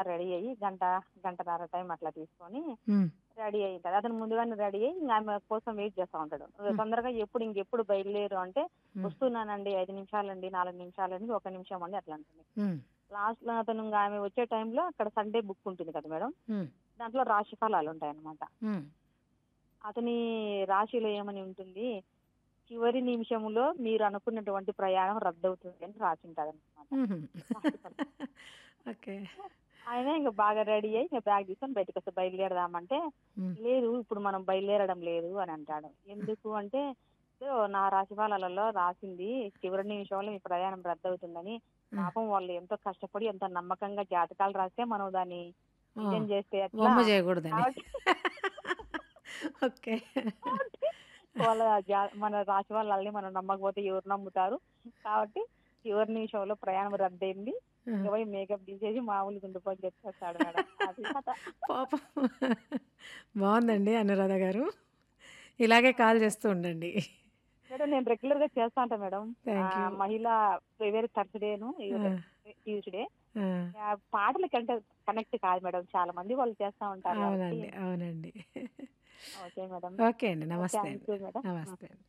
Ready అయ్యి గంట గంటన్నర టైం అట్లా తీసుకొని హ్మ్. రెడీ అయ్యింటాడు అతను ముందుగానే రెడీ అయ్యి ఇంకా ఆమె కోసం వెయిట్ చేస్తూ ఉంటాడు హ్మ్. తొందరగా ఎప్పుడు ఇంకెప్పుడు బయలుదేరు అంటే హ్మ్. వస్తున్నానండి ఐదు నిమిషాలండి నాలుగు నిమిషాలండి ఒక నిమిషం అండి అట్లా అంటుంది హ్మ్. లాస్ట్ లో అతను ఇంకా ఆమె వచ్చే టైంలో అక్కడ సండే బుక్ ఉంటుంది కదా మేడం హ్మ్. దాంట్లో రాశి ఫలాలు ఉంటాయి అన్నమాట హ్మ్. అతని రాశిలో ఏమని ఉంటుంది చివరి నిమిషంలో మీరు అనుకున్నటువంటి ప్రయాణం రద్దవుతుంది అని రాసి ఉంటుంది అనమాట హుహు. రాశి ఫలం ఓకే. ఆయన ఇంకా బాగా రెడీ అయ్యి ఇంకా బ్యాగ్ తీసుకొని బయటకు వస్తే బయలుదేరదామంటే హ్మ్. లేదు ఇప్పుడు మనం బయలుదేరడం లేదు అని అంటాడు ఎందుకు అంటే "ఇదో నా రాశి ఫలాలలో రాసింది చివరి నిమిషంలో మీ ప్రయాణం రద్దవుతుందని ఆ! పాపం వాళ్ళు ఎంతో కష్టపడి ఎంతో నమ్మకంగా జాతకాలు రాస్తే మనం దాన్ని ఓహ్! నిజం చేస్తే ఎట్లా వమ్ము చేయకూడదని. కాబట్టి ఓకే. కాబట్టి వాళ్ళ జా- మన రాశి వాళ్ళని మనం నమ్మకపోతే ఎవరు నమ్ముతారు కాబట్టి చివరి నిమిషంలో ప్రయాణం రద్దయింది ఆ! ఇంకా పోయి మేకప్ తీసేసి మామూలుగా ఉండిపోయి చెప్పేస్తాడు మేడం అది కథ పాపం. బావుందండి అనురాధ గారు. ఇలాగే కాల్ చేస్తూ ఉండండి. మేడం నేను రెగ్యులర్ గా చేస్తా ఉంటా మేడం థ్యాంక్ యూ. మహిళా ఎవరి థర్స్డేను ఆ! ట్యూస్డే ఆ! పాటల కంటే కనెక్ట్ కాదు మేడం చాలా మంది వాళ్ళు చేస్తా ఉంటారు కాబట్టి అవునండి. అవునండి. ఓకే మేడం ఓకే అండి. నమస్తే థ్యాంక్ అండి. యూ మేడం నమస్తే అండి.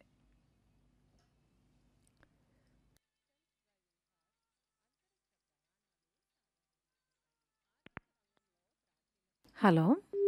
హలో.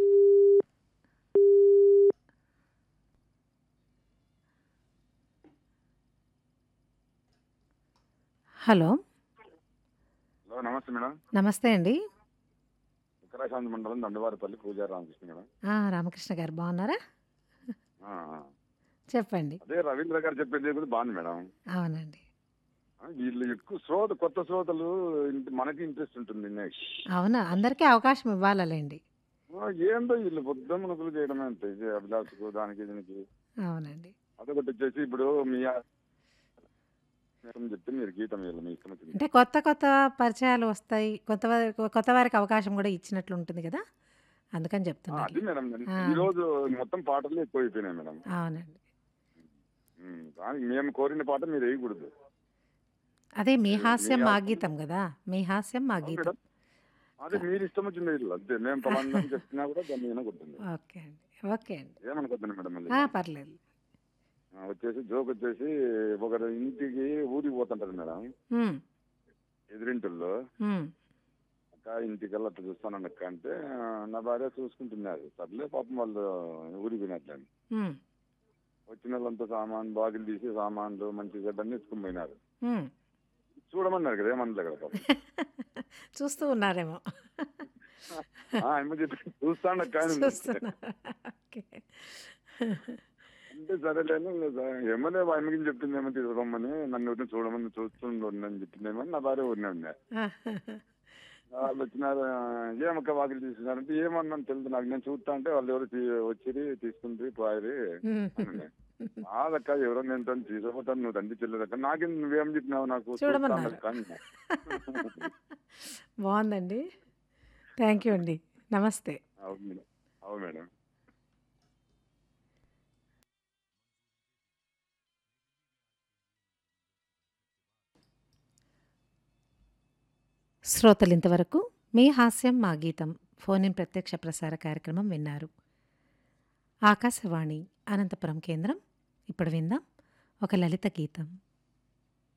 హలో. హలో నమస్తే మేడం నమస్తే అండి. ఉత్తరాశాంతి మండలం దండవారిపల్లి పూజారి రామకృష్ణ మేడం ఆ! రామకృష్ణ గారు బాగున్నారా? ఆ, ఆ. చెప్పండి. అదే రవీంద్ర గారు చెప్పేది కూడా బాగుంది మేడం అవునండి. ఆ, వీళ్ళు ఎక్కువ శ్రోత కొత్త శ్రోతలు ఇంత- మనకి ఇంట్రెస్ట్ ఉంటుంది నెక్స్ట్ అవునా? అందరికీ అవకాశం ఇవ్వాలలేండి. ఏందో వీళ్ళు బుద్ధ మునుకులు చేయడమే అంతే ఇది అభిలాషకు దానికి దీనికి అవునండి. అదొకటి వచ్చేసి ఇప్పుడు మీ ఆ- మేడం చెప్తే మీరు గీతం వీళ్ళు మీ ఇష్టం వచ్చింది అంటే కొత్త కొత్త పరిచయాలు వస్తాయి. కొత్త వారి కొత్త వారికి అవకాశం కూడా ఇచ్చినట్లు ఉంటుంది కదా! అందుకని ఆ, చెప్తున్నాను. అది మేడం ఆ! ఈ రోజు మొత్తం పాటలు ఎక్కువ అయిపోయినాయి మేడం అవునండి. ఉమ్, కానీ మేము కోరిన పాట మీరు వేయకూడదు అదే మీ మీ హాస్యం మా హాస్యం గీతం కదా! మీ హాస్యం మా అవును గీతం. మేడం అదే మీరు ఇష్టం వచ్చింది వీళ్ళు అంతే మేము పలానా అని చెప్తున్నా కూడా దాన్ని వినకూడదు ఓకే అండి. ఓకే అండి. ఏమనుకోద్దండి మేడం మళ్ళీ ఆ! పర్లేదు. ఆ, వచ్చేసి జోక్ వచ్చేసి ఒకరు ఇంటికి ఊరికి పోతుంటారు మేడం హ్మ్. ఎదురింటుల్లో హ్మ్. అక్క ఇంటికల్లా అట్లా చూస్తానండి అక్క అంటే "ఆ, నా భార్య చూసుకుంటున్నారు సర్లే పాపం వాళ్ళు ఊరికి పోయినట్లని హ్మ్. వచ్చిన వాళ్ళంతా సామాన్ బాగిలు తీసి సామాన్లు మంచి గడ్డన్ని ఎత్తుకుని పోయినారు హ్మ్. చూడమన్నారు కదా ఏమనలే కదా పాపం చూస్తూ ఉన్నారేమో. ఆ, ఆయమ్మ చెప్పి చూస్తానక్క అని ఉంది. చూస్తున్నా. ఓకే. అంటే సరేలేను ఏమలే ఆయమ్మకి చెప్పిందేమో తీసుకోమని నన్ను ఎవరిని చూడమని చూస్తుండు అని చెప్పిందేమో నా భార్య ఊరినే ఉంది వాళ్ళు వచ్చినారు ఏమక్క వాకిలు తీసుకున్నారంటే ఏమన్నాను తెలుసు నాకు నేను చూస్తా అంటే వాళ్ళు ఎవరు తీ- వచ్చిరి తీసుకుంది పోయారి హ్మ్. అని కాదక్క ఎవరో నేను తను తీసుకోపోతాను నువ్వు తండ్రి చెల్లెదక్క నాకేం నువ్వేం చెప్పినావు నాకు చూడమన్నారు. చూస్తానక్క అన్నా. బాగుందండి. థ్యాంక్ యూ అండి. నమస్తే. అవును మేడం అవును మేడం శ్రోతలు ఇంతవరకు మీ హాస్యం మా గీతం ఫోన్ ఇన్ ప్రత్యక్ష ప్రసార కార్యక్రమం విన్నారు ఆకాశవాణి అనంతపురం కేంద్రం ఇప్పుడు విందాం ఒక లలిత గీతం